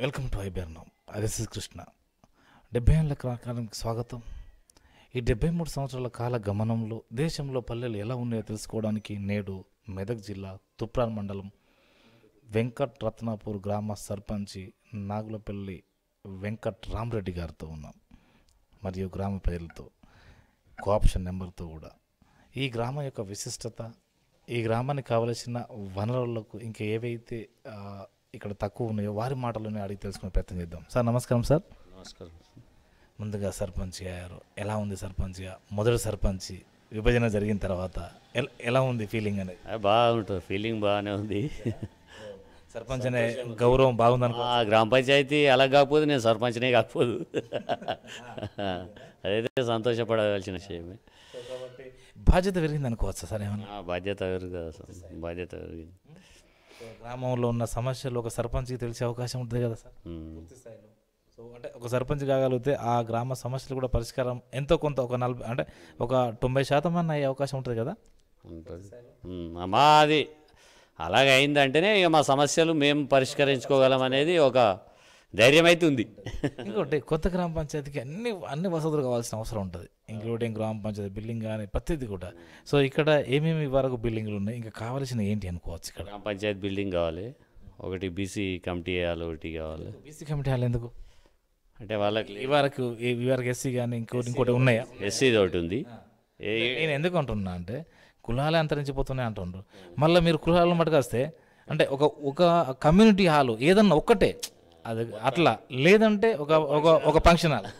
Welcome to ఐబెర్నం this is Krishna డెబ్బై ఏళ్ళ కాలానికి స్వాగతం ఈ డెబ్బై మూడు సంవత్సరాల కాల గమనంలో దేశంలో పల్లెలు ఎలా ఉన్నాయో తెలుసుకోవడానికి నేడు మెదక్ జిల్లా తుప్రాన్ మండలం వెంకట్ రత్నాపూర్ గ్రామ సర్పంచి నాగులపల్లి వెంకట్ రామరెడ్డి గారితో ఉన్నాం మరియు గ్రామ ప్రజలతో కోఆప్షన్ నెంబర్తో కూడా ఈ గ్రామం యొక్క విశిష్టత ఈ గ్రామానికి కావలసిన వనరులకు ఇంకా ఏవైతే ఆ, ఇక్కడ తక్కువ ఉన్నాయో వారి మాటలోనే అడిగి తెలుసుకునే ప్రయత్నం చేద్దాం సార్ నమస్కారం సార్ నమస్కారం ముందుగా సర్పంచ్ అయ్యారు ఎలా ఉంది సర్పంచ్గా మొదటి సర్పంచ్ విభజన జరిగిన తర్వాత ఎల- ఎలా ఉంది ఫీలింగ్ అనేది ఆ, బాగుంటుంది ఫీలింగ్ బాగానే ఉంది సర్పంచ్ అనే గౌరవం బాగుంది అనుకో ఆ, గ్రామ పంచాయతీ అలా కాకపోతే నేను సర్పంచ్నే కాకపోదు అదైతే సంతోషపడవలసిన విషయమే బాధ్యత పెరిగింది అనుకోవచ్చా సార్ ఏమన్నా ఆ, బాధ్యత పెరుగుతుంది అసలు బాధ్యత పెరిగింది గ్రామంలో ఉన్న సమస్యలు ఒక సర్పంచ్కి తెలిసే అవకాశం ఉంటుంది కదా సార్ ఉమ్. సో అంటే ఒక సర్పంచ్ కాగలిగితే ఆ గ్రామ సమస్యలు కూడా పరిష్కారం ఎంతో కొంత ఒక నలభై అంటే ఒక తొంభై శాతం అన్న అయ్యే అవకాశం ఉంటుంది కదా ఉంటుంది ఉమ్, మాది అలాగే అయిందంటేనే ఇక మా సమస్యలు మేము పరిష్కరించుకోగలం అనేది ఒక ధైర్యం అయితే ఉంది ఇంకోటి కొత్త గ్రామ పంచాయతీకి అన్ని అన్ని వసతులు కావాల్సిన అవసరం ఉంటుంది ఇంక్లూడింగ్ గ్రామ పంచాయతీ బిల్డింగ్ కానీ ప్రతిదీ కూడా సో ఇక్కడ ఏమేమి వరకు బిల్డింగ్లు ఉన్నాయి ఇంకా కావాల్సిన ఏంటి అనుకోవచ్చు ఇక్కడ గ్రామ పంచాయతీ బిల్డింగ్ కావాలి ఒకటి బీసీ కమిటీ వేయాలి ఒకటి కావాలి బీసీ కమిటీ హాల్ ఎందుకు అంటే వాళ్ళకి ఈ వరకు ఈ వరకు ఎస్సీ కానీ ఇంకోటి ఇంకోటి ఉన్నాయా ఎస్సీది ఒకటి ఉంది ఏ నేను ఎందుకు అంటున్నా అంటే కులాలే అంతరించిపోతున్నాయి అంటుండ్రు మళ్ళీ మీరు కులాలను మటుకొస్తే అంటే ఒక ఒక కమ్యూనిటీ హాల్ ఏదన్నా ఒక్కటే అది అట్లా లేదంటే ఒక ఒక ఒక ఫంక్షన్ హాల్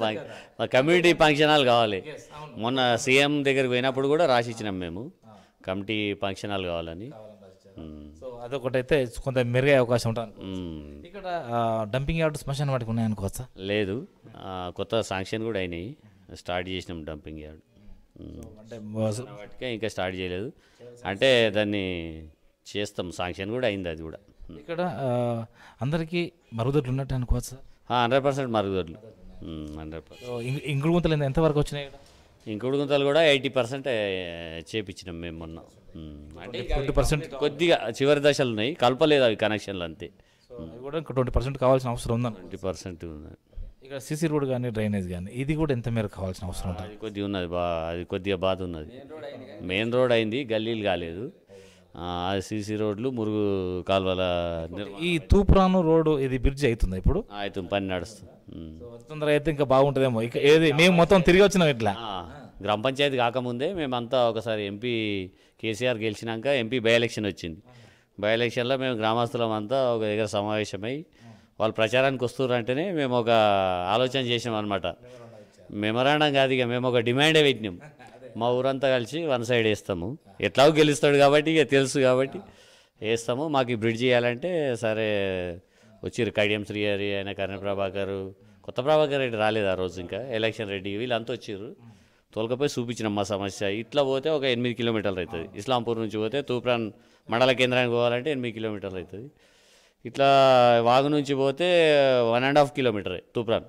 మా కమ్యూనిటీ ఫంక్షన్ హాల్ కావాలి మొన్న సీఎం దగ్గరికి పోయినప్పుడు కూడా రాసి ఇచ్చినాం మేము కమిటీ ఫంక్షన్ హాల్ కావాలని ఉమ్. సో అదొకటైతే కొంత మెరుగే అవకాశం ఉంటుంది ఉమ్. ఇక్కడ డంపింగ్ యార్డ్ శ్మశాన వాటికి ఉన్నాయనుకోవచ్చా లేదు ఆ, కొత్త శాంక్షన్ కూడా అయినాయి స్టార్ట్ చేసినాం డంపింగ్ యార్డ్ ఉమ్. అంటే వాటికే ఇంకా స్టార్ట్ చేయలేదు అంటే దాన్ని చేస్తాం శాంక్షన్ కూడా అయింది అది కూడా ఇక్కడ ఆ, అందరికీ మరుగుదొడ్లు ఉన్నట్టు అనుకోవచ్చు హండ్రెడ్ పర్సెంట్ మరుగుదొడ్లు హండ్రెడ్ పర్సెంట్ సో ఇంగ్- ఇంగుడు గుంతలు ఎంత- ఎంతవరకు వచ్చినాయి ఇక్కడ ఇంకుడు గుంతలు కూడా ఎయిటీ పర్సెంట్ చేపించినాం మేము మొన్న ఉమ్. అంటే ట్వంటీ పర్సెంట్ కొద్దిగా చివరి దశలు ఉన్నాయి కలపలేదు అవి కనెక్షన్లు అంతే సో అవి కూడా ఇంకా ట్వంటీ పర్సెంట్ కావాల్సిన అవసరం ఉందని ట్వంటీ పర్సెంట్ ఉన్నది ఇక్కడ సీసీ రోడ్ కానీ డ్రైనేజ్ కానీ ఇది కూడా ఎంత మేరకు కావాల్సిన అవసరం ఉంటుంది అది కొద్దిగా ఉన్నది బా అది కొద్దిగా బాధ ఉన్నది మెయిన్ రోడ్ అయింది గల్లీలు కాలేదు ఆ, అది సీసీ రోడ్లు మురుగు కాలువల నిర్మాణం ఈ తూప్రాను రోడ్డు ఇది బ్రిడ్జ్ అవుతుంది ఇప్పుడు అవుతుంది పని నడుస్తుంది ఉమ్. సో తొందరగా అయితే ఇంకా బాగుంటుందేమో ఇక ఏది మేము మొత్తం తిరిగి వచ్చినాం ఇట్లా ఆ, గ్రామ పంచాయతీ కాకముందే మేమంతా ఒకసారి ఎంపీ కేసీఆర్ గెలిచినాక ఎంపీ బై ఎలక్షన్ వచ్చింది బై ఎలక్షన్లో మేము గ్రామస్తులం అంతా ఒక దగ్గర సమావేశమై వాళ్ళు ప్రచారానికి వస్తున్నారంటేనే మేము ఒక ఆలోచన చేసాం అనమాట మెమరాండం కాదు ఇక మేము ఒక డిమాండే పెట్టినాం మా ఊరంతా కలిసి వన్ సైడ్ వేస్తాము ఎట్లాగో గెలుస్తాడు కాబట్టి ఇక తెలుసు కాబట్టి వేస్తాము మాకు ఈ బ్రిడ్జ్ చేయాలంటే సరే వచ్చిర్రు కడియం శ్రీహరి ఆయన కర్ణ ప్రభాకర్ కొత్త ప్రభాకర్ రెడ్డి రాలేదు ఆ రోజు ఇంకా ఎలక్షన్ రెడ్డి వీళ్ళంతా వచ్చిర్రు తోలకపోయి చూపించినాం మా సమస్య ఇట్లా పోతే ఒక ఎనిమిది కిలోమీటర్లు అవుతుంది ఇస్లాంపూర్ నుంచి పోతే తూప్రాన్ మండల కేంద్రానికి పోవాలంటే ఎనిమిది కిలోమీటర్లు అవుతుంది ఇట్లా వాగు నుంచి పోతే వన్ అండ్ హాఫ్ కిలోమీటరే తూప్రాన్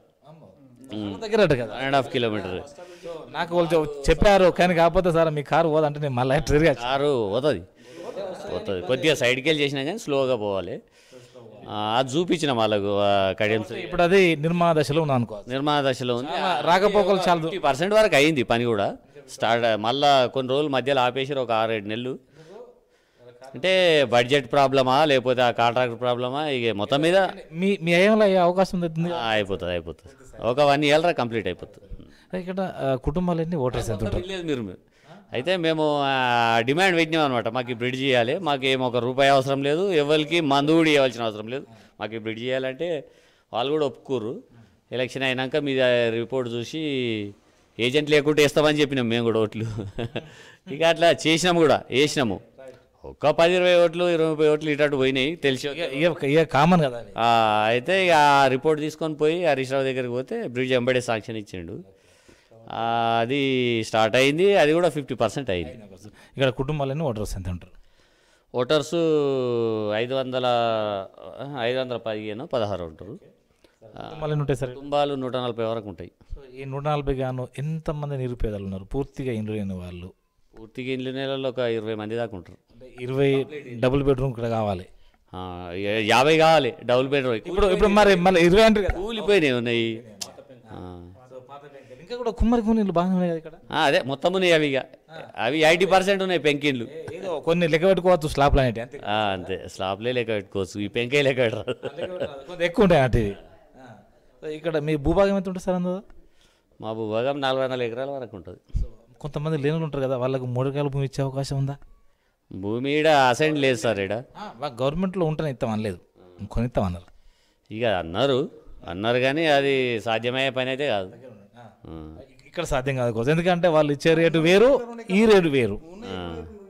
దగ్గర అట కదా వన్ అండ్ హాఫ్ కిలోమీటర్ నాకు వాళ్ళు చెప్- చెప్పారు కానీ కాకపోతే సార్ మీ కారు పోదంటే నేను మళ్ళీ తిరిగి వచ్చా. కారు పోతుంది పోతుంది కొద్దిగా సైడ్కి వెళ్ళి చేసినా కానీ స్లోగా పోవాలి ఆ, అది చూపించిన వాళ్ళకు ఆ, కడియం శ్రీ- ఇప్పుడు అది నిర్మాణ దశలో ఉన్నాను అనుకో నిర్మాణ దశలో ఉంది రాకపోకలు చాలా ఫిఫ్టీ పర్సెంట్ వరకు అయింది పని కూడా స్టార్ట్ మళ్ళా కొన్ని రోజులు మధ్యలో ఆపేసారు ఒక ఆరేడు నెలలు అంటే బడ్జెట్ ప్రాబ్లమా లేకపోతే ఆ కాంట్రాక్ట్ ప్రాబ్లమా ఇక మొత్తం మీద మీ మీ ఏమైనా అయ్యే అవకాశం ఉంది ఆ, అయిపోతుంది అయిపోతుంది ఒక వన్ ఇయర్ కంప్లీట్ అయిపోతుంది ఇక్కడ ఆ, కుటుంబాలన్నీ ఓటర్స్ ఎంత ఉంటారు లేదు మీరు మీరు. అయితే మేము ఆ, డిమాండ్ పెట్టినాం అనమాట మాకు ఈ బ్రిడ్జ్ చేయాలి మాకు ఏం ఒక రూపాయి అవసరం లేదు ఎవరికి మందు కూడా ఇవ్వాల్సిన అవసరం లేదు మాకు ఈ బ్రిడ్జ్ చేయాలంటే వాళ్ళు కూడా ఒప్పుకోరు ఎలక్షన్ అయినాక మీ రిపోర్ట్ చూసి ఏజెంట్ లేకుంటే వేస్తామని చెప్పినాం మేము కూడా ఓట్లు ఇక అట్లా చేసినాము కూడా వేసినాము ఒక్క పది ఇరవై ఓట్లు ఇరవై ముప్పై ఓట్లు ఇటు అటు పోయినాయి తెలిసి ఇక ఇక కామన్ కదా అది. ఆ, అయితే ఇక ఆ రిపోర్ట్ తీసుకొని పోయి హరీష్ రావు దగ్గరికి పోతే బ్రిడ్జ్ ఎంబడే సాంక్షన్ ఇచ్చిండు ఆ, అది స్టార్ట్ అయింది అది కూడా ఫిఫ్టీ పర్సెంట్ అయింది ఇక్కడ కుటుంబాలన్నీ ఓటర్స్ ఎంత ఉంటారు ఓటర్స్ ఐదు వందల ఐదు వందల పదిహేను పదహారు ఉంటారు ఆ, కుటుంబాలు ఎన్ని ఉంటాయి సార్ కుటుంబాలు నూట నలభై వరకు ఉంటాయి సో ఈ నూట నలభై గాను ఎంతమంది నిరుపేదలు ఉన్నారు పూర్తిగా ఇండ్లు లేని వాళ్ళు పూర్తిగా ఇండ్ల నెలల్లో ఒక ఇరవై మంది దాకా ఉంటారు అంటే ఇరవై డబుల్ బెడ్రూమ్ ఇక్కడ కావాలి ఆ, యా- యాభై కావాలి డబుల్ బెడ్రూమ్ ఇప్పుడు ఇప్పుడు మరి మళ్ళీ ఇరవై అంటే కదా కూలిపోయినాయి ఉన్నాయి ఆ. ఇంకా కూడా కుమ్మరి కూనీళ్ళు బాగానే ఉన్నాయి కదా ఇక్కడ ఆ, అదే మొత్తం ఉన్నాయి అవి ఇక అవి ఎయిటీ పర్సెంట్ ఉన్నాయి పెంకిన్లు ఏదో కొన్ని లెక్క పెట్టుకోవచ్చు స్లాబ్ లాంటి అంతే ఆ, అంతే స్లాబ్లే లెక్క పెట్టుకోవచ్చు ఈ పెంకాయ లెక్క పెట్టరాదు కొంచెం ఎక్కువ ఉంటాయి అంటే ఇవి. సో ఇక్కడ మీ భూభాగం ఎంత ఉంటుంది సార్ అందులో మా భూభాగం నాలుగు వందల ఎకరాల వరకు ఉంటుంది కొంతమంది లేనులు ఉంటారు కదా వాళ్ళకు మూడు ఎకరాల భూమి ఇచ్చే అవకాశం ఉందా భూమి ఈడ అసైన్ లేదు సార్ ఈడ గవర్నమెంట్లో ఉంటేనే ఇస్తాం అనలేదు కొనిస్తాం అన్నారు ఇక అన్నారు అన్నారు కానీ అది సాధ్యమయ్యే పని అయితే కాదు ఆ. ఇక్కడ సాధ్యం కాదు కోసం ఎందుకంటే వాళ్ళు ఇచ్చే రేటు వేరు ఈ రేటు వేరు ఆ.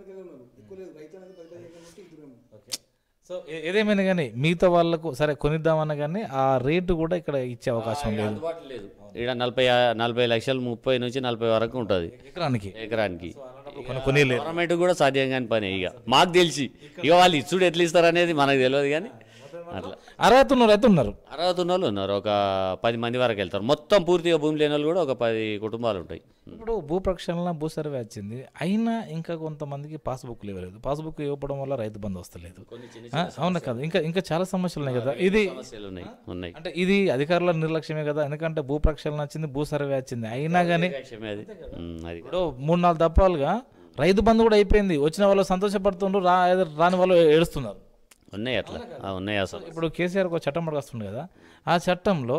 సో ఏ- ఏదేమైనా కానీ మిగతా వాళ్ళకు సరే కొనిద్దామన్నా కానీ ఆ రేటు కూడా ఇక్కడ ఇచ్చే అవకాశం లేదు అందుబాటులో లేదు ఈడ నలభై నలభై లక్షలు ముప్పై నుంచి నలభై వరకు ఉంటుంది ఎకరానికి ఎకరానికి కొన్ని కొని లేదు గవర్నమెంట్ కూడా సాధ్యం కాని పని ఇక మాకు తెలిసి ఇక వాళ్ళు ఇచ్చుడు ఎట్లా ఇస్తారు అనేది మనకు తెలియదు కానీ అట్లా అర్హత ఉన్నారు అయితే ఉన్నారు అర్హత ఉన్న వాళ్ళు ఉన్నారు ఒక పది మంది వరకు వెళ్తారు మొత్తం పూర్తిగా భూమి లేని వాళ్ళు కూడా ఒక పది కుటుంబాలు ఉంటాయి ఇప్పుడు భూ ప్రక్షాళన భూ సర్వే వచ్చింది అయినా ఇంకా కొంతమందికి పాస్బుక్లు ఇవ్వలేదు పాస్బుక్ ఇవ్వడం వల్ల రైతు బంధు వస్తలేదు ఆ, అవునా కదా ఇంకా ఇంకా చాలా సమస్యలు ఉన్నాయి కదా ఇది సమస్యలు ఉన్నాయి ఉన్నాయి అంటే ఇది అధికారుల నిర్లక్ష్యమే కదా ఎందుకంటే భూ ప్రక్షాళన వచ్చింది భూ సర్వే వచ్చింది అయినా కానీ లక్ష్యమే అది ఉమ్, అది ఇప్పుడు మూడు నాలుగు దప్పాలుగా రైతు బంధు కూడా అయిపోయింది వచ్చిన వాళ్ళు సంతోషపడుతుండ్రు రా రాని వాళ్ళు ఏడుస్తున్నారు ఉన్నాయి అట్లా ఆ, ఉన్నాయి అసలు ఇప్పుడు కేసీఆర్ ఒక చట్టం పడుకొస్తుంది కదా ఆ చట్టంలో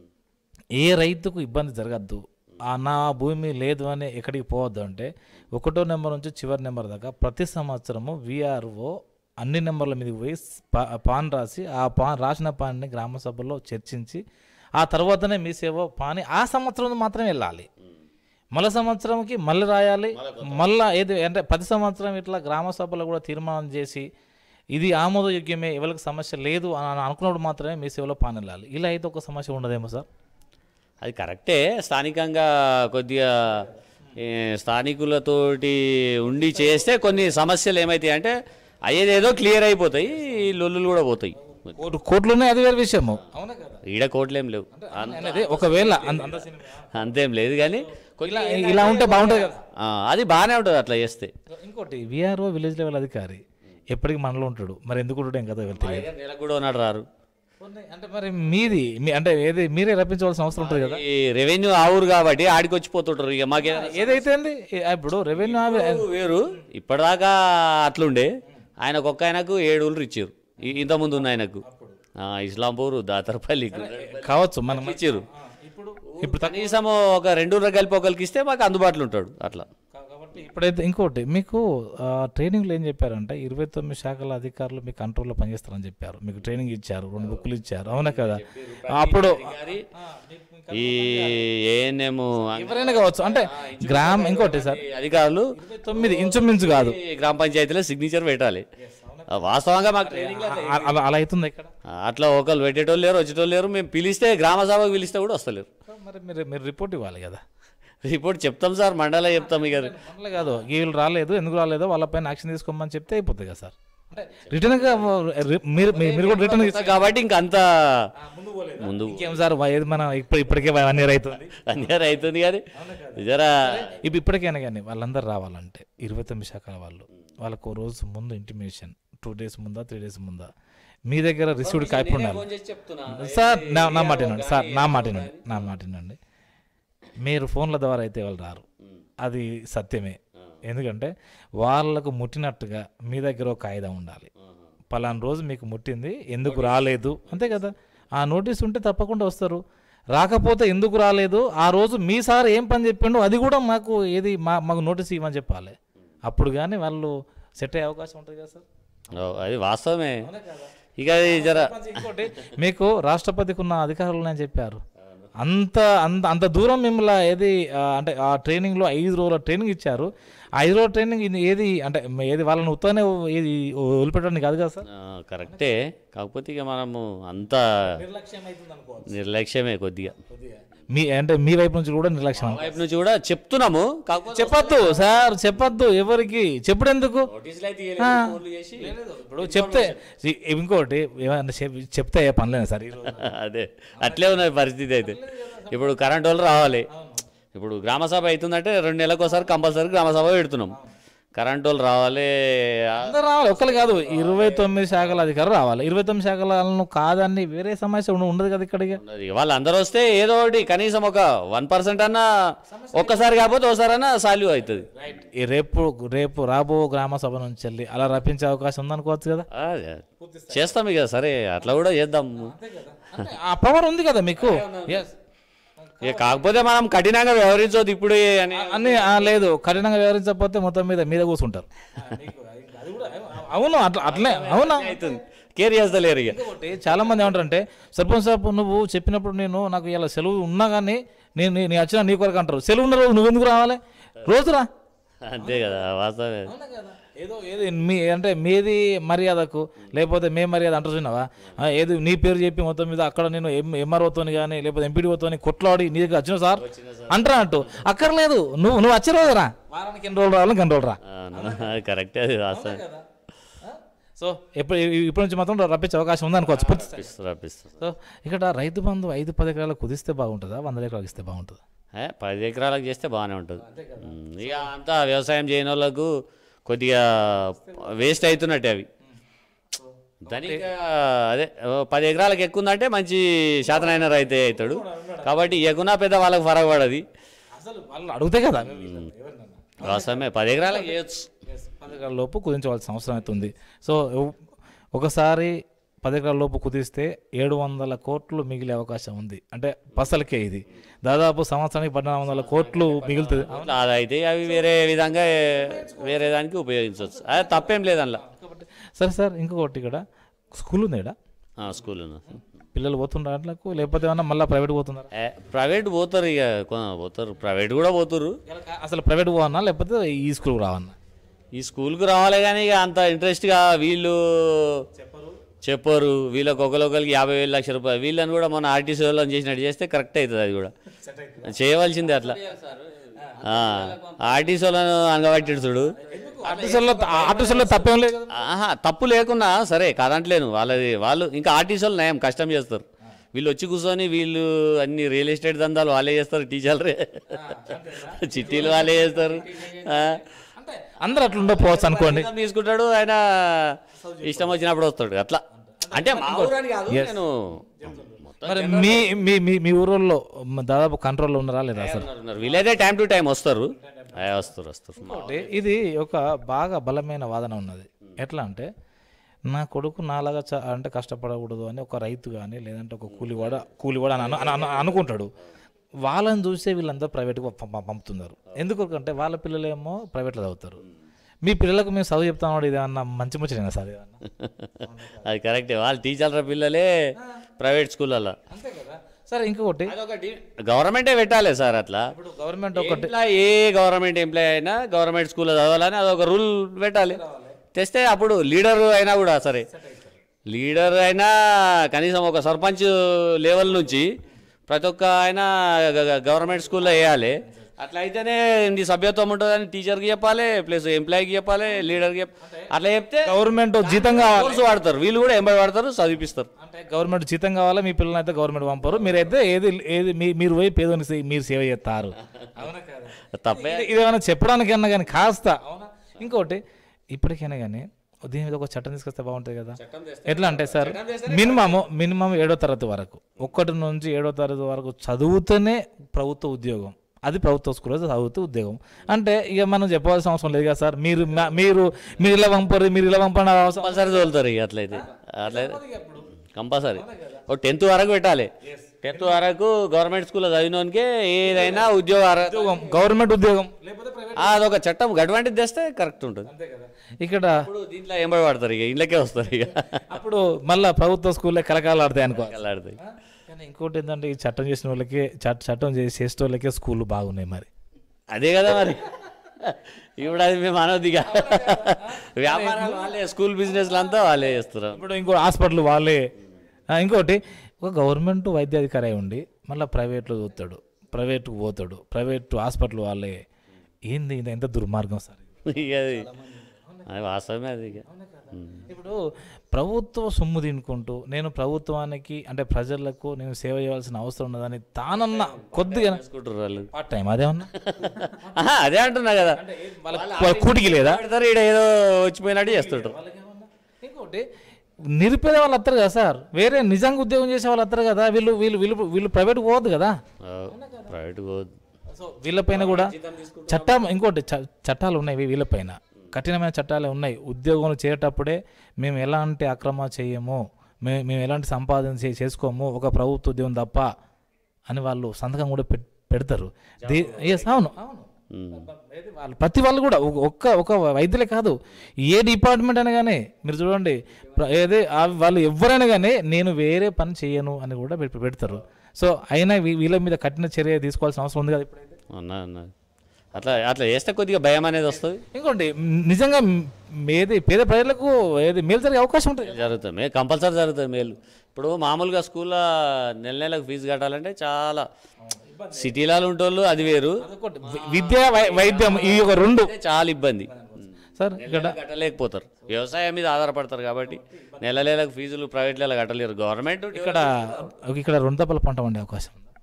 ఏ రైతుకు ఇబ్బంది జరగద్దు ఆ నా భూమి లేదు అని ఎక్కడికి పోవద్దు అంటే ఒకటో నెంబర్ నుంచి చివరి నెంబర్ దాకా ప్రతి సంవత్సరము విఆర్ఓ అన్ని నెంబర్ల మీదకి పోయి పా- పాన్ రాసి ఆ పాన్ రాసిన పాన్ని గ్రామ సభలో చర్చించి ఆ తర్వాతనే మీ సేవ పాని ఆ సంవత్సరం మాత్రమే వెళ్ళాలి మళ్ళీ సంవత్సరంకి మళ్ళీ రాయాలి మళ్ళా ఏది అంటే ప్రతి సంవత్సరం ఇట్లా గ్రామ సభలో కూడా తీర్మానం చేసి ఇది ఆమోదయోగ్యమే ఎవరికి సమస్య లేదు అని అనుకున్నప్పుడు మాత్రమే మీ సేవలో పాన్ వెళ్ళాలి ఇలా అయితే ఒక సమస్య ఉండదేమో సార్ అది కరెక్టే స్థానికంగా కొద్దిగా ఏ, స్థానికులతోటి ఉండి చేస్తే కొన్ని సమస్యలు ఏమవుతాయి అంటే అయ్యేదేదో క్లియర్ అయిపోతాయి లొల్లులు కూడా పోతాయి కోటి కోట్లునే అది వేరే విషయము అవునా కదా ఈడ కోట్లేం లేవు అన్- అనేది ఒకవేళ అంత- అంత సినిమా. అంతేం లేదు కానీ ఇలా ఇలా ఉంటే బాగుంటుంది కదా ఆ, అది బాగానే ఉంటుంది అట్లా చేస్తే ఇంకోటి విఆర్ఓ విలేజ్ లెవెల్ అధికారి ఎప్పటికి మనలో ఉంటాడు మరి ఎందుకు ఉంటాడు ఏం కదా తెలియదు నెలకు కూడా ఉన్నాడు రారు అంటే మరి మీది మీ- అంటే ఏది మీరే రప్పించవలసిన అవసరం ఉంటుంది కదా ఈ రెవెన్యూ ఆ ఊరు కాబట్టి ఆడికి వచ్చి పోతుంటారు ఇక మాకేదైనా ఏదైతే అండి ఇప్పుడు రెవెన్యూ ఊరు వేరు ఇప్పటిదాకా అట్లుండే ఆయనకు ఒక్క ఆయనకు ఏడు ఊళ్ళు ఇచ్చారు ఈ- ఇంతకుముందు ఉన్న ఆయనకు ఆ, ఇస్లాంపూర్ దాతరపల్లి కావచ్చు మనం ఇచ్చారు ఇప్పుడు ఇప్పుడు కనీసం ఒక రెండు ఊళ్ళకి కలిపి ఒకరికి ఇస్తే మాకు అందుబాటులో ఉంటాడు అట్లా కాబట్టి ఇప్పుడైతే ఇంకోటి మీకు ఆ, ట్రైనింగ్లో ఏం చెప్పారంటే ఇరవై తొమ్మిది శాఖల అధికారులు మీ కంట్రోల్లో పనిచేస్తారని చెప్పారు మీకు ట్రైనింగ్ ఇచ్చారు రెండు బుక్కులు ఇచ్చారు అవునా కదా అప్పుడు అధికారి ఈ ఏఎన్ఎం ఎవరైనా కావచ్చు అంటే గ్రామ్ ఇంకోటి సార్ అధికారులు ఇరవై తొమ్మిది ఇంచుమించు కాదు ఈ గ్రామ పంచాయతీలో సిగ్నేచర్ పెట్టాలి ఆ, వాస్తవంగా మాకు ట్రైనింగ్ ఆ- అలా అలా అవుతుంది ఇక్కడ అట్లా ఒకళ్ళు పెట్టేటోళ్ళు లేరు వచ్చేటోళ్ళు లేరు మేము పిలిస్తే గ్రామ సభకు పిలిస్తే కూడా వస్తలేరు మరి మీరు మీరు రిపోర్ట్ ఇవ్వాలి కదా రిపోర్ట్ చెప్తాం సార్ మండలం చెప్తాం ఇక మనలే కాదు వీళ్ళు రాలేదు ఎందుకు రాలేదో వాళ్ళపైన యాక్షన్ తీసుకోమని చెప్తే అయిపోతుంది కదా సార్ అంటే రిటర్న్గా మీరు మీ- మీరు కూడా రిటర్న్ కాబట్టి ఇంక అంత ముందు ఇంకేం సార్ ఏది మనం ఇప్పుడు ఇప్పటికే వన్ ఇయర్ అవుతుంది అన్యాయం అవుతుంది కానీ జరా ఇప్పుడు ఇప్పటికైనా కానీ వాళ్ళందరూ రావాలంటే ఇరవై తొమ్మిది శాఖల వాళ్ళు వాళ్ళకు ఓ రోజు ముందు ఇంటిమేషన్ టూ డేస్ ముందా త్రీ డేస్ ముందా మీ దగ్గర రిసీవ్డ్ కాపీ ఉండాలి సార్ నా నా మాట వినండి సార్ నా మాట వినండి నా మాట వినండి మీరు ఫోన్ల ద్వారా అయితే వాళ్ళు రారు అది సత్యమే ఎందుకంటే వాళ్ళకు ముట్టినట్టుగా మీ దగ్గర ఒక కాగితం ఉండాలి పలానా రోజు మీకు ముట్టింది ఎందుకు రాలేదు అంతే కదా ఆ నోటీస్ ఉంటే తప్పకుండా వస్తారు రాకపోతే ఎందుకు రాలేదు ఆ రోజు మీ సార్ ఏం పని చెప్పిండో అది కూడా మాకు ఏది మా మాకు నోటీస్ ఇవ్వమని చెప్పాలి అప్పుడు కానీ వాళ్ళు సెట్ అయ్యే అవకాశం ఉంటుంది కదా సార్ ఓ, అది వాస్తవమే ఇక అది జర ఇంకోటి మీకు రాష్ట్రపతికి ఉన్న అధికారులు నేను చెప్పారు అంత అంత అంత దూరం మిమ్మల్ని ఏది ఆ, అంటే ఆ ట్రైనింగ్లో ఐదు రోజుల ట్రైనింగ్ ఇచ్చారు ఆ ఐదు రోజుల ట్రైనింగ్ ఇది ఏది అంటే ఏది వాళ్ళని ఉత్తగానే ఏది వదిలిపెట్టడానికి కాదు కదా సార్ ఆ, కరెక్టే కాకపోతే ఇక మనము అంత నిర్లక్ష్యం అవుతుంది అనుకోవాలి నిర్లక్ష్యమే కొద్దిగా మీ అంటే మీ వైపు నుంచి కూడా నిర్లక్ష్యం అనుకో. వైపు నుంచి కూడా చెప్తున్నాము కాకపోతే చెప్పొద్దు సార్ చెప్పొద్దు ఎవరికి చెప్పుడు ఎందుకు నోటీసులు అయితే ఇయ్యలేదు, ఫోన్లు చేసి ఇప్పుడు చెప్తే ఇ- ఇంకోటి ఏమన్నా చెప్- చెప్తే ఏ పనిలేదు సార్ ఈరోజు అదే అట్లే ఉన్నది పరిస్థితి అయితే ఇప్పుడు కరెంట్ వాళ్ళు రావాలి ఇప్పుడు గ్రామ సభ అవుతుందంటే రెండు నెలలకు ఒకసారి కంపల్సరీ గ్రామ సభ పెడుతున్నాం కరెంట్ వాళ్ళు రావాలి ఆ, అందరూ రావాలి ఒక్కరు కాదు ఇరవై తొమ్మిది శాఖల అధికారులు రావాలి ఇరవై తొమ్మిది శాఖలను కాదని వేరే సమస్య ఉండ- ఉండదు కదా ఇక్కడికి ఉన్నది. వాళ్ళందరూ వస్తే ఏదో ఒకటి కనీసం ఒక వన్ పర్సెంట్ అన్నా ఒక్కసారి కాకపోతే ఒకసారి అన్నా సాల్యూ అవుతుంది ఈ రేపు రేపు రాబో గ్రామ సభ నుంచి వెళ్ళి అలా రప్పించే అవకాశం ఉందనుకోవచ్చు కదా ఆ, చేస్తాం ఇక సరే అట్లా కూడా చేద్దాం అంటే ఆ పవర్ ఉంది కదా మీకు Yes. ఇక కాకపోతే మనం కఠినంగా వ్యవహరించవద్దు ఇప్పుడు అని అన్ని ఆ, లేదు కఠినంగా వివరించకపోతే మొత్తం మీద మీద కూర్చుంటారు అవును అట్లా అట్లే అవునా అవుతుంది కేర్ చేస్తలేరు ఇక ఇంకొకటి చాలా మంది ఏమంటారంటే సర్పంచ్ సాబ్ నువ్వు చెప్పినప్పుడు నేను నాకు ఇలా సెలవు ఉన్నా కానీ నేను నీ- నీ వచ్చిన నీ కొరకు అంటారు సెలవు ఉన్న రోజు నువ్వెందుకు రావాలి రోజురా అంతే కదా వాస్తవమే ఏదో ఏది మీ అంటే మీది మర్యాదకు లేకపోతే మే మర్యాద అంటారు చూసినావా ఆ, ఏది నీ పేరు చెప్పి మొత్తం మీద అక్కడ నేను ఎం ఎంఆర్ఓతోని కానీ లేకపోతే ఎంపీడీఓతోని కొట్లాడి నీ దగ్గర వచ్చిన సార్ అంటారా అంటూ అక్కర్లేదు నువ్వు నువ్వు వచ్చే రోజురా వారానికి ఎన్ని రోజులు రావాలని ఎన్ని రోజులు రా అది కరెక్టే అది వాస్తవమే సో ఇప్పుడు ఇప్పటి నుంచి మాత్రం రప్పించే అవకాశం ఉంది అనుకోవచ్చు పూర్తి స్థాయి. రప్పిస్తారు రప్పిస్తారు సో ఇక్కడ రైతు బంధు ఐదు పది ఎకరాలకు కుదిస్తే బాగుంటుందా వంద ఎకరాలకు ఇస్తే బాగుంటుందా ఏ, పది ఎకరాలకు చేస్తే బాగానే ఉంటుంది ఉమ్, ఇక అంతా వ్యవసాయం చేయని వాళ్ళకు కొద్దిగా వేస్ట్ అవుతున్నట్టే అవి దానికి అదే ఓ పది ఎకరాలకు ఎక్కువ ఉందంటే మంచి శాతనైన రైతే అవుతాడు కాబట్టి ఎక్కువ పెద్ద వాళ్ళకి ఫరక పడది అసలు వాళ్ళు అడిగితే కదా వాస్తవమే పది ఎకరాలకు చేయొచ్చు పది ఎకరాల లోపు కుదించవలసిన అవసరం అవుతుంది సో ఎవ్- ఒకసారి పది ఎకరాల లోపు కుదిస్తే ఏడు వందల కోట్లు మిగిలే అవకాశం ఉంది అంటే పసలకే ఇది దాదాపు సంవత్సరానికి పద్నాలుగు వందల కోట్లు మిగులుతుంది అట్లా అది అయితే అవి వేరే విధంగా వేరే దానికి ఉపయోగించవచ్చు అది తప్పేం లేదు అందులో కాబట్టి సరే సార్ ఇంకొకటి ఇక్కడ స్కూల్ ఉంది ఇక్కడ ఆ, స్కూల్ పిల్లలు పోతుండ్రు అట్లకు లేకపోతే ఏమన్నా మళ్ళీ ప్రైవేట్ పోతున్నారా ఏ, ప్రైవేట్ పోతారు ఇక కొ- పోతారు ప్రైవేట్ కూడా పోతారు అసలు ప్రైవేట్ పోవన్నా లేకపోతే ఈ స్కూల్ రావన్నా ఈ స్కూల్కి రావాలి కానీ ఇక అంత ఇంట్రెస్ట్గా వీళ్ళు చెప్పరు వీళ్ళకి ఒకరికొకరికి యాభై వేలు లక్ష రూపాయలు వీళ్ళని కూడా మన ఆర్టీసీ వాళ్ళని చేసినట్టు చేస్తే కరెక్ట్ అవుతుంది అది కూడా చేయవలసిందే అట్లా ఆ, ఆర్టీసీ వాళ్ళను అనగబట్టి చూడు ఆర్టీసీలో ఆర్టీసీలో తప్పేం లేదు కదా ఆహా తప్పు లేకున్నా సరే కాదంటలేను వాళ్ళది వాళ్ళు ఇంకా ఆర్టీసీ వాళ్ళు నయం కష్టం చేస్తారు వీళ్ళు వచ్చి కూర్చొని వీళ్ళు అన్ని రియల్ ఎస్టేట్ దందాలు వాళ్ళే చేస్తారు టీచర్లే చిట్టీలు వాళ్ళే చేస్తారు ఆ. అంటే అందరూ అట్లా ఉండకపోవచ్చు అనుకోండి జీతం తీసుకుంటాడు ఆయన ఇష్టం వచ్చినప్పుడు వస్తాడు అట్లా అంటే మా ఊరని కాదు నేను మొత్తం మరి మీ మీ మీ మీ ఊరోళ్ళు దాదాపు కంట్రోల్లో ఉన్నారా లేదా అసలు ఉన్నారు, ఉన్నారు. వీళ్ళైతే టైం టు టైం వస్తారు ఆ, వస్తారు వస్తారు ఒకటి ఇది ఒక బాగా బలమైన వాదన ఉన్నది ఎట్లా అంటే నా కొడుకు నాలాగా చ- అంటే కష్టపడకూడదు అని ఒక రైతు కానీ లేదంటే ఒక కూలివాడ కూలివాడ అని అను- అను- అను- అనుకుంటాడు వాళ్ళని చూసే వీళ్ళందరూ ప్రైవేట్గా పంపుతున్నారు ఎందుకంటే వాళ్ళ పిల్లలేమో ప్రైవేట్లో చదువుతారు మీ పిల్లలకు మేము చదువు చెప్తాం ఇది అన్న మంచి ముచ్చటేనా సార్ ఏదన్నా అది కరెక్టే వాళ్ళ టీచర్ల పిల్లలే ప్రైవేట్ స్కూళ్ళల్లో అంతే కదా సరే ఇంకొకటి అదొకటి గవర్నమెంటే పెట్టాలి సార్ అట్లా ఇప్పుడు గవర్నమెంట్ ఒకటి ఎంప్లాయ్ ఏ గవర్నమెంట్ ఎంప్లాయ్ అయినా గవర్నమెంట్ స్కూల్లో చదవాలని అదొక రూల్ పెట్టాలి తెస్తే అప్పుడు లీడర్ అయినా కూడా సరే లీడర్ అయినా కనీసం ఒక సర్పంచ్ లెవెల్ నుంచి ప్రతి ఒక్క ఆయన గ- గ- గవర్నమెంట్ స్కూల్లో వేయాలి అట్లా అయితేనే నీ సభ్యత్వం ఉంటుందని టీచర్కి చెప్పాలి ప్లస్ ఎంప్లాయీకి చెప్పాలి లీడర్కి చెప్ప అట్లా చెప్తే గవర్నమెంట్ జీతం కావాలి కోర్సు వాడతారు వీళ్ళు కూడా ఎంబడి వాడతారు చదివిస్తారు అంటే గవర్నమెంట్ జీతం కావాలా మీ పిల్లల్ని అయితే గవర్నమెంట్ పంపరు మీరైతే ఏది ఏది మీ- మీరు పోయి పేదోని సే- మీరు సేవ చేస్తారు తప్పే ఇది- ఇదేమైనా చెప్పడానికన్నా కానీ కాస్త ఇంకోటి ఇప్పటికైనా కానీ దీని మీద ఒక చట్టం తీసుకొస్తే బాగుంటుంది కదా ఎట్లా అంటే సార్ మినిమం మినిమం ఏడో తరగతి వరకు ఒక్కటి నుంచి ఏడో తరగతి వరకు చదువుతూనే ప్రభుత్వ ఉద్యోగం అది ప్రభుత్వ స్కూల్లో చదువుతూ ఉద్యోగం అంటే ఇక మనం చెప్పాల్సిన అవసరం లేదు కదా సార్ మీరు మా- మీరు మీరు ఇలా పంపరు మీరు ఇలా పంపండి అవసరం కంపల్సరీ తోలుతారు ఇక అట్లయితే అట్లయితే కంపల్సరీ ఓ టెన్త్ వరకు పెట్టాలి టెన్త్ వరకు గవర్నమెంట్ స్కూల్లో చదివినోనికే ఏదైనా ఉద్యోగ అర్హత ఉద్యోగం గవర్నమెంట్ ఉద్యోగం ఆ, అదొక చట్టం అడ్వాంటేజ్ తెస్తే కరెక్ట్ ఉంటుంది ఇక్కడ ఇప్పుడు దీంట్లో ఎంబడి పడతారు ఇక ఇళ్ళకే వస్తారు ఇక అప్పుడు మళ్ళా ప్రభుత్వ స్కూల్లో కలకాలాడతాయి అనుకో కల్లాడుతాయి కానీ ఇంకోటి ఏంటంటే ఈ చట్టం చేసిన వాళ్ళకి చట్- చట్టం చేసి చేసే వాళ్ళకే స్కూళ్ళు బాగున్నాయి మరి అదే కదా మరి ఇప్పుడు అది మేము అనవద్దిగా వ్యాపారాలు వాళ్ళే స్కూల్ బిజినెస్లు అంతా వాళ్ళే చేస్తారు ఇప్పుడు ఇంకో హాస్పిటల్ వాళ్ళే ఆ, ఇంకోటి ఒక గవర్నమెంట్ వైద్యాధికారి అయి ఉండి మళ్ళీ ప్రైవేట్లో చూస్తాడు ప్రైవేట్కి పోతాడు ప్రైవేట్ హాస్పిటల్ వాళ్ళే ఏంది ఇది ఎంత దుర్మార్గం సార్ ఇది? ఇక అది అది వాస్తవమే అది ఇక ఉమ్. ఇప్పుడు ప్రభుత్వ సొమ్ము తినుకుంటూ నేను ప్రభుత్వానికి అంటే ప్రజలకు నేను సేవ చేయాల్సిన అవసరం ఉన్నదని తానన్న కొద్దిగా చేసుకుంటారు వాళ్ళు పార్ట్ టైం అదేమన్నా ఆహా, అదే అంటున్నా కదా వాళ్ళ కూటికి లేదా పెడతారు ఈడ ఏదో వచ్చిపోయినట్టు చేస్తుంటారు ఇంకోటి నిరుపేద వాళ్ళు వస్తారు కదా సార్ వేరే నిజంగా ఉద్యోగం చేసే వాళ్ళు వస్తారు కదా వీళ్ళు వీళ్ళు వీళ్ళు వీళ్ళు ప్రైవేట్కి పోవద్దు కదా ప్రైవేట్ సో వీళ్ళపైన కూడా చట్టం ఇంకోటి చ- చట్టాలు ఉన్నాయి వీ- వీళ్ళపైన కఠినమైన చట్టాలు ఉన్నాయి ఉద్యోగంలో చేరేటప్పుడే మేము ఎలాంటి అక్రమ చేయము మేము మేము ఎలాంటి సంపాదన చే- చేసుకోము ఒక ప్రభుత్వ ఉద్యోగం తప్ప అని వాళ్ళు సంతకం కూడా పెట్- పెడతారు దీ- yes, అవును అవును ఏది వాళ్ళు ప్రతి వాళ్ళు కూడా ఒక- ఒక్క ఒక వైద్యులే కాదు ఏ డిపార్ట్మెంట్ అయినా కానీ మీరు చూడండి ప్ర- ఏదే ఆ వాళ్ళు ఎవరైనా కానీ నేను వేరే పని చేయను అని కూడా పెట్- పెడతారు సో అయినా వీ- వీళ్ళ మీద కఠిన చర్య తీసుకోవాల్సిన అవసరం ఉంది కదా ఇప్పుడైతే అన్నా అన్నా అట్లా అట్లా చేస్తే కొద్దిగా భయం అనేది వస్తుంది ఇంకోటి మ్, నిజంగా మ్, ఏది పేద ప్రజలకు ఏది మేలు జరిగే అవకాశం ఉంటుంది కదా. జరుగుతుంది మే కంపల్సరీ జరుగుతుంది మేలు ఇప్పుడు మామూలుగా స్కూల్లో నెల నెలకు ఫీజు కట్టాలంటే చాలా సిటీలలో ఉంటోళ్ళు అది వేరు అదొకటి. వి- విద్య వై- వైద్యం ఈ ఒక రెండు అంటే చాలా ఇబ్బంది సార్ నెల నెలకు కట్టలేకపోతారు వ్యవసాయం మీద ఆధారపడతారు కాబట్టి నెల నెలకు ఫీజులు ప్రైవేట్లలో కట్టలేరు గవర్నమెంట్ ఇక్కడ ఇక్కడ రెండు తప్పల పంట వండే అవకాశం ఉంది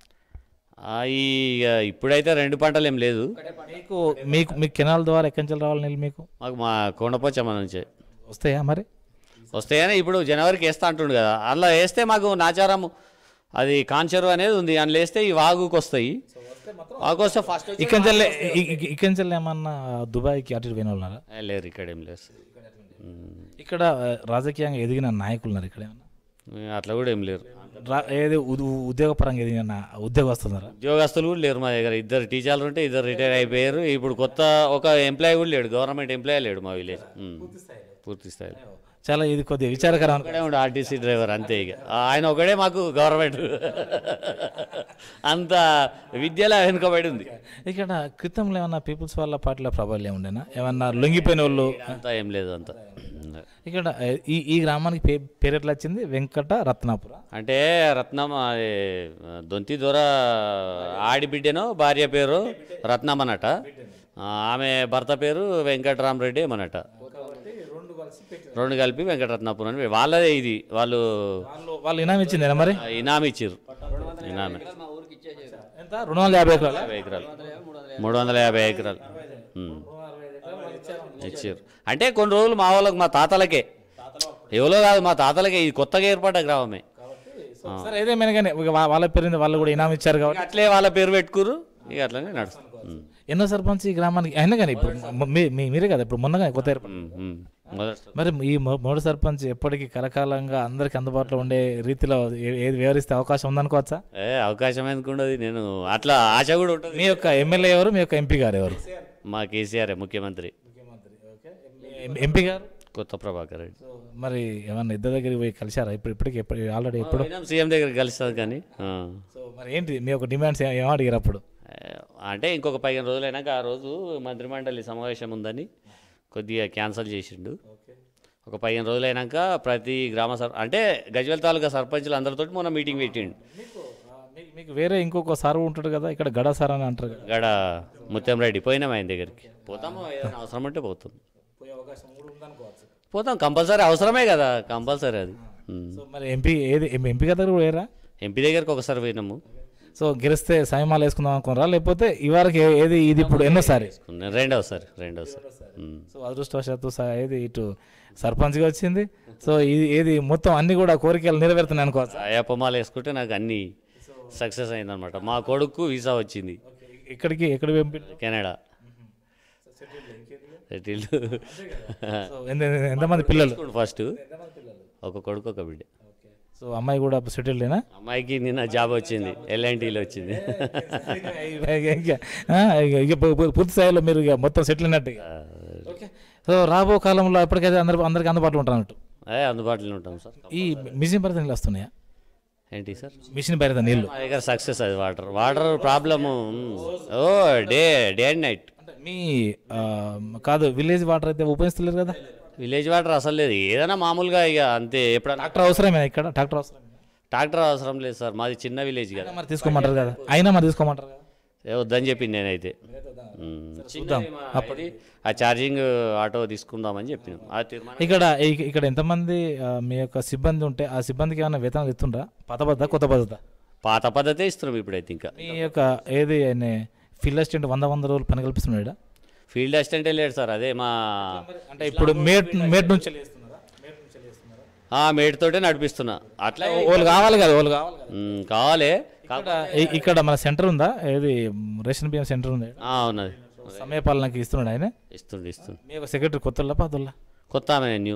ఆ, ఈ ఇక ఇప్పుడైతే రెండు పంటలు ఏం లేదు మీకు మీకు మీకు కెనాల్ ద్వారా ఎక్కడి నుంచి రావాలి నీళ్ళు మీకు మాకు మా కొండపోచమ్మ నుంచే వస్తాయా మరి వస్తాయని ఇప్పుడు జనవరికి వేస్తా అంటుండు కదా అందులో వేస్తే మాకు నాచారం అది కాంచరు అనేది ఉంది అందులో వేస్తే ఈ వాగుకి వస్తాయి వాగు వస్తే ఫస్ట్ ఇక్కడి నుంచి ఇక్కడి నుంచి ఏమన్నా దుబాయ్కి అటు ఇటు పోయిన వాళ్ళు ఉన్నారా లేరు ఇక్కడ ఏం లేదు ఉమ్. ఇక్కడ ఆ, రాజకీయంగా ఎదిగిన నాయకులు ఉన్నారు ఇక్కడ ఏమన్నా అట్లా కూడా ఏం లేరు రా- ఏది ఉ- ఉ- ఉద్యోగపరంగా ఎదిగిన నా- ఉద్యోగస్తులున్నారా ఉద్యోగస్తులు కూడా లేరు మా దగ్గర ఇద్దరు టీచర్లు ఉంటే ఇద్దరు రిటైర్ అయిపోయారు ఇప్పుడు కొత్త ఒక ఎంప్లాయీ కూడా లేడు గవర్నమెంట్ ఎంప్లాయీ లేడు మా విలేజ్ ఉమ్. పూర్తి స్థాయిలో చాలా ఇది కొద్దిగా విచారకరం అనుకో. ఒకడే ఉండే ఆర్టీసీ డ్రైవర్ అంతే ఇక ఆయన ఒకడే మాకు గవర్నమెంట్ అంత విద్యలో వెనుకబడి ఉంది ఇక్కడ క్రితంలో ఏమన్నా పీపుల్స్ వాళ్ళ పార్టీలో ప్రాబల్యం ఉండేనా ఏమన్నా లొంగిపోయిన వాళ్ళు అంతా ఏం లేదు అంత ఇక్కడ ఆ, ఈ ఈ గ్రామానికి పే పేరు ఎట్లా వచ్చింది వెంకట రత్నాపుర అంటే రత్నం అది, దొంతి దొర ఆడిబిడ్డను భార్య పేరు రత్నం అనట ఆ, ఆమె భర్త పేరు వెంకటరామరెడ్డి ఏమనట రెండు కలిపి వెంకటరత్నాపురం అని వాళ్ళదే ఇది వాళ్ళు వాళ్ళు వాళ్ళు ఇనాం ఇచ్చిందేనా మరి ఇనామి ఇచ్చిర్రు ఇనామి ఎంత రెండు వందల యాభై ఎకరాలు యాభై ఎకరాలు మూడు వందల యాభై ఎకరాలు ఉమ్. ఇచ్చారు అంటే కొన్ని రోజులు మా వాళ్ళకి మా తాతలకే ఎవరో కాదు మా తాతలకే ఇది కొత్తగా ఏర్పడ్డ గ్రామమే సరే ఏదేమైనా కానీ ఇక వా- వాళ్ళ పేరు మీద వాళ్ళు కూడా ఇనాం ఇచ్చారు ఇక కాబట్టి అట్లే వాళ్ళ పేరు పెట్టుకురు ఇక అట్లనే నడుస్తుంది ఉమ్. ఎన్నో సర్పంచ్ ఈ గ్రామానికి అయినా కానీ ఇప్పుడు మ- మీ- మీ- మీరే కదా ఇప్పుడు మొన్నగా కొత్త ఏర్పడి ఉమ్, ఉమ్. మొదటి మరి ఈ మొ- మూడు సర్పంచ్ ఎప్పటికీ కలకాలంగా అందరికి అందుబాటులో ఉండే రీతిలో ఏ- ఏది వ్యవహరిస్తే అవకాశం ఉందనుకోవచ్చా ఏ అవకాశం ఎందుకుండదు నేను అట్లా ఆశ కూడా ఉంటుంది మీ యొక్క ఎమ్మెల్యే ఎవరు మీ యొక్క ఎంపీ గారు ఎవరు మా కేసీఆర్ ముఖ్యమంత్రి ఎం- ఎంపీ గారు కొత్త ప్రభాకర్ రెడ్డి సో మరి ఏమన్నా ఇద్దరు దగ్గరికి పోయి కలిశారా ఇప్పుడు ఇప్పటికి ఎప్పుడు ఆల్రెడీ ఎప్పుడు పోయినాం సీఎం దగ్గర కలుస్తుంది కానీ ఆ. సో మరి ఏంటి మీ యొక్క డిమాండ్స్ ఏం ఏం అడిగారు అప్పుడు ఏ, అంటే ఇంకొక పదిహేను రోజులైనాక ఆ రోజు మంత్రిమండలి సమావేశం ఉందని కొద్దిగా క్యాన్సిల్ చేసిండు ఒక పదిహేను రోజులైనాక ప్రతి గ్రామ సర్ అంటే గజ్వెల్ తాలూకా సర్పంచులు అందరితో మొన్న మీటింగ్ పెట్టిండు మీకు- మీకు వేరే ఇంకొక సార్ ఉంటాడు కదా ఇక్కడ గడా సార్ అని అంటారు కదా గడ ముత్యం రెడ్డి పోయినాం ఆయన దగ్గరికి పోతాము ఏదైనా అవసరం అంటే పోతాం పోయే అవకాశం కూడా ఉందనుకోవచ్చు పోతాం కంపల్సరీ అవసరమే కదా కంపల్సరీ అది ఉమ్. సో మరి ఎంపీ ఏది ఎం- ఎంపీ గారి దగ్గర కూడా పోయారా ఎంపీ దగ్గరికి ఒకసారి పోయినాము సో గెలిస్తే సమయమాలు వేసుకుందాం అనుకున్నారా లేకపోతే ఇవరకు ఏ- ఏది ఇది ఇప్పుడు ఎన్నోసారి రెండవసారి రెండవసారి ఉమ్. సో అదృష్టవశాత్తు స- ఏది ఇటు సర్పంచ్గా వచ్చింది సో ఇది ఏది మొత్తం అన్ని కూడా కోరికలు నెరవేరుతున్నాయి అనుకోవచ్చు అయ్యప్పమాల వేసుకుంటే నాకు అన్ని సక్సెస్ అయిందనమాట మా కొడుకు వీసా వచ్చింది ఇక్కడికి ఎక్కడ పంపి కెనడా సెటిల్ సో ఎంత- ఎంతమంది పిల్లలు ఫస్ట్ ఒక కొడుకు ఒక బిడ్డ సో అమ్మాయి కూడా సెటిల్డేనా అమ్మాయికి నిన్న జాబ్ వచ్చింది ఎల్ఎన్టీలో వచ్చింది ఇక ఆ, ఇక- ఇక పూ- పూ- పూర్తి స్థాయిలో మీరు ఇక మొత్తం సెటిల్ అయినట్టు ఇక. ఓకే సో రాబో కాలంలో ఎప్పటికైతే అందరు అందరికి అందుబాటులో ఉంటారన్నట్టు అదే అందుబాటులో ఉంటాం సార్ ఈ మిషన్ భరిత నీళ్ళు వస్తున్నాయా ఏంటి సార్ మిషన్ భరిత నీళ్ళు మా దగ్గర సక్సెస్ అది వాటర్ వాటర్ ప్రాబ్లము ఓ డే డే అండ్ నైట్ అంటే మీ ఆ, కాదు విలేజ్ వాటర్ అయితే ఉపయోగిస్తలేరు కదా విలేజ్ వాటర్ అసలు లేదు ఏదైనా మామూలుగా ఇక అంతే ఎప్పుడన్నా ట్రాక్టర్ అవసరమే ఇక్కడ ట్రాక్టర్ అవసరం ట్రాక్టర్ అవసరం లేదు సార్ మాది చిన్న విలేజ్ కదా మరి తీసుకోమంటారు కదా అయినా మరి తీసుకోమంటారు కదా ఏ వద్దని చెప్పింది నేనైతే ఉమ్, చిన్నది మా ఇది, ఆ ఛార్జింగ్ ఆటో తీసుకుందామని చెప్పినాం ఆ తీర్మానం ఇక్కడ ఇక- ఇక్కడ ఎంతమంది ఆ, మీ యొక్క సిబ్బంది ఉంటే ఆ సిబ్బందికి ఏమైనా వేతనాలు ఇస్తుండ్రా పాత పద్ధత కొత్త పద్ధత పాత పద్ధతే ఇస్తున్నాం ఇప్పుడైతే ఇంకా మీ యొక్క ఏది ఫీల్డ్ అసిస్టెంట్ వంద వంద రోజులు పని కల్పిస్తున్నాడా ఫీల్డ్ అసిస్టెంటే లేడు సార్ అదే మా అంటే ఇప్పుడు మేట్ మేట్ నుంచి ఆ మేటితోటే నడిపిస్తున్నా అట్లా వాళ్ళు కావాలి కదా వాళ్ళు కావాలి కదా ఉమ్, కావాలి కా- ఇక్కడ ఇ- ఇక్కడ మన సెంటర్ ఉందా ఏది రేషన్ బియ్యం సెంటర్ ఉంది ఆ, ఉన్నది సమయపాలనకి ఇస్తున్నాడు ఆయన ఇస్తుండు ఇస్తుండు మీ యొక్క సెక్రటరీ కొత్తల్లా పాతల్లా కొత్త ఆమె న్యూ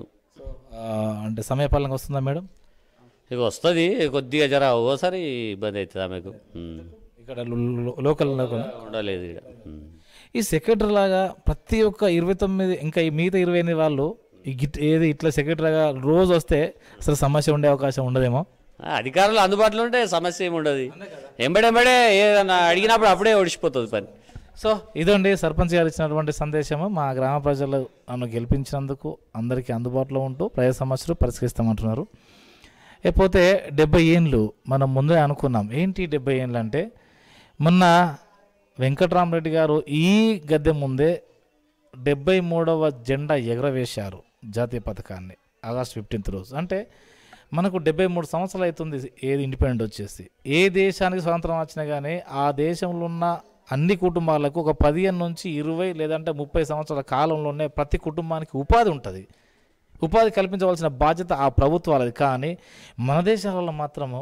అంటే సమయపాలనకి వస్తుందా మేడం ఇక వస్తుంది కొద్దిగా జర ఓసారి ఇబ్బంది అవుతుంది ఆమెకు ఉమ్. ఇక్కడ లో- లో- లోకల్ లోకల్ ఉండలేదు ఇక్కడ ఉమ్. ఈ సెక్రటరీ లాగా ప్రతి ఒక్క ఇరవై తొమ్మిది ఇంకా ఈ మిగతా ఇరవై ఎనిమిది వాళ్ళు ఈ గిట్ ఏది ఇట్లా సెక్రటరీగా రోజు వస్తే అసలు సమస్య ఉండే అవకాశం ఉండదేమో ఆ, అధికారులు అందుబాటులో ఉంటే సమస్య ఏమి ఉండదు ఎంబడెంబడే ఏదన్నా అడిగినప్పుడు అప్పుడే ఒడిచిపోతుంది పని సో ఇదండి సర్పంచ్ గారు ఇచ్చినటువంటి సందేశము మా గ్రామ ప్రజలు నన్ను గెలిపించినందుకు అందరికీ అందుబాటులో ఉంటూ ప్రజా సమస్యలు పరిష్కరిస్తామంటున్నారు లేకపోతే డెబ్బై ఏండ్లు మనం ముందే అనుకున్నాం ఏంటి డెబ్బై ఏండ్లు అంటే మొన్న వెంకటరామరెడ్డి గారు ఈ గద్దె ముందే డెబ్బై మూడవ జెండా ఎగరవేశారు జాతీయ పథకాన్ని ఆగస్ట్ ఫిఫ్టీన్త్ రోజు అంటే మనకు డెబ్బై మూడు సంవత్సరాలు అవుతుంది ఏది ఇండిపెండెంట్ వచ్చేసి ఏ దేశానికి స్వాతంత్రం వచ్చినా కానీ ఆ దేశంలో ఉన్న అన్ని కుటుంబాలకు ఒక పదిహేను నుంచి ఇరవై లేదంటే ముప్పై సంవత్సరాల కాలంలోనే ప్రతి కుటుంబానికి ఉపాధి ఉంటుంది ఉపాధి కల్పించవలసిన బాధ్యత ఆ ప్రభుత్వాలది కానీ మన దేశాలలో మాత్రము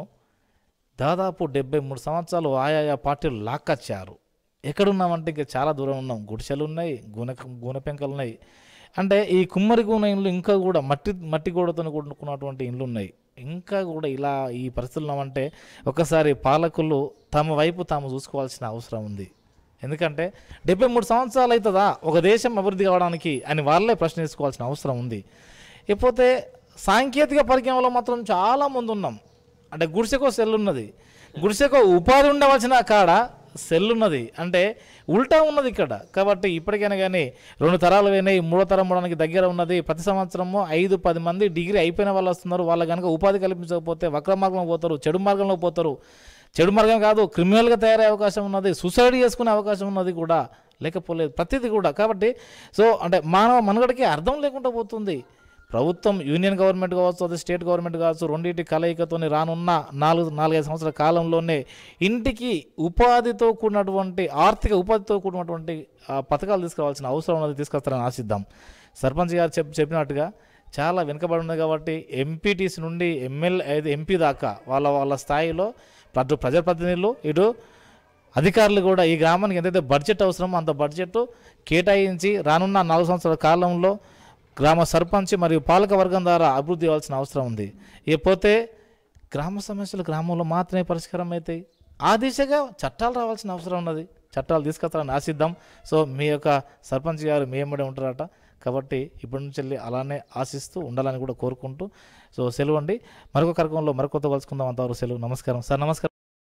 దాదాపు డెబ్బై మూడు సంవత్సరాలు ఆయా పార్టీలు లాక్కొచ్చారు ఎక్కడున్నామంటే ఇంకా చాలా దూరం ఉన్నాం గుడిసెలు ఉన్నాయి గుణ గుణ పెంకలు ఉన్నాయి అంటే ఈ కుమ్మరి గూన ఇండ్లు ఇంకా కూడా మట్టి మట్టి గోడతో కూడుకున్నటువంటి ఇండ్లు ఉన్నాయి ఇంకా కూడా ఇలా ఈ పరిస్థితులు ఉన్నామంటే ఒకసారి పాలకులు తమ వైపు తాము చూసుకోవాల్సిన అవసరం ఉంది ఎందుకంటే డెబ్బై మూడు సంవత్సరాలు అవుతుందా ఒక దేశం అభివృద్ధి కావడానికి అని వాళ్ళే ప్రశ్నించుకోవాల్సిన అవసరం ఉంది ఇకపోతే సాంకేతిక పరిజ్ఞానంలో మాత్రం చాలా మంది ఉన్నాం అంటే గుడిసెకో సెల్ ఉన్నది గుడిసెకో ఉపాధి ఉండవలసిన కాడ సెల్ ఉన్నది అంటే ఉల్టా ఉన్నది ఇక్కడ కాబట్టి ఇప్పటికైనా కానీ రెండు తరాలు పోయినాయి మూడో తరం పోవడానికి దగ్గర ఉన్నది ప్రతి సంవత్సరము ఐదు పది మంది డిగ్రీ అయిపోయిన వాళ్ళు వస్తున్నారు వాళ్ళు కనుక ఉపాధి కల్పించకపోతే వక్ర మార్గంలో పోతారు చెడు మార్గంలో పోతారు చెడు మార్గం కాదు క్రిమినల్గా తయారయ్యే అవకాశం ఉన్నది సూసైడ్ చేసుకునే అవకాశం ఉన్నది కూడా లేకపోలేదు ప్రతిదీ కూడా కాబట్టి సో అంటే మానవ మనుగడకి అర్థం లేకుండా పోతుంది ప్రభుత్వం యూనియన్ గవర్నమెంట్ కావచ్చు అది స్టేట్ గవర్నమెంట్ కావచ్చు రెండింటి కలయికతో రానున్న నాలుగు నాలుగైదు సంవత్సరాల కాలంలోనే ఇంటికి ఉపాధితో కూడినటువంటి ఆర్థిక ఉపాధితో కూడినటువంటి ఆ, పథకాలు తీసుకురావాల్సిన అవసరం ఉన్నది తీసుకొస్తారని ఆశిద్దాం సర్పంచ్ గారు చెప్ చెప్పినట్టుగా చాలా వెనుకబడి ఉంది కాబట్టి ఎంపీటీసీ నుండి ఎమ్మెల్యే ఎంపీ దాకా వాళ్ళ వాళ్ళ స్థాయిలో ప్రజ ప్రజాప్రతినిధులు ఇటు అధికారులు కూడా ఈ గ్రామానికి ఎంతైతే బడ్జెట్ అవసరమో అంత బడ్జెట్ కేటాయించి రానున్న నాలుగు సంవత్సరాల కాలంలో గ్రామ సర్పంచ్ మరియు పాలక వర్గం ద్వారా అభివృద్ధి అవ్వాల్సిన అవసరం ఉంది ఇకపోతే గ్రామ సమస్యలు గ్రామంలో మాత్రమే పరిష్కారం అవుతాయి ఆ దిశగా చట్టాలు రావాల్సిన అవసరం ఉన్నది చట్టాలు తీసుకొస్తారని ఆశిద్దాం సో మీ యొక్క సర్పంచ్ గారు మీ ఎమ్మడే ఉంటారట కాబట్టి ఇప్పటి నుంచి వెళ్ళి అలానే ఆశిస్తూ ఉండాలని కూడా కోరుకుంటూ సో సెలవు అండి మరొక కార్యక్రమంలో మరొకతో కలుసుకుందాం అంతవరకు సెలవు నమస్కారం సార్ నమస్కారం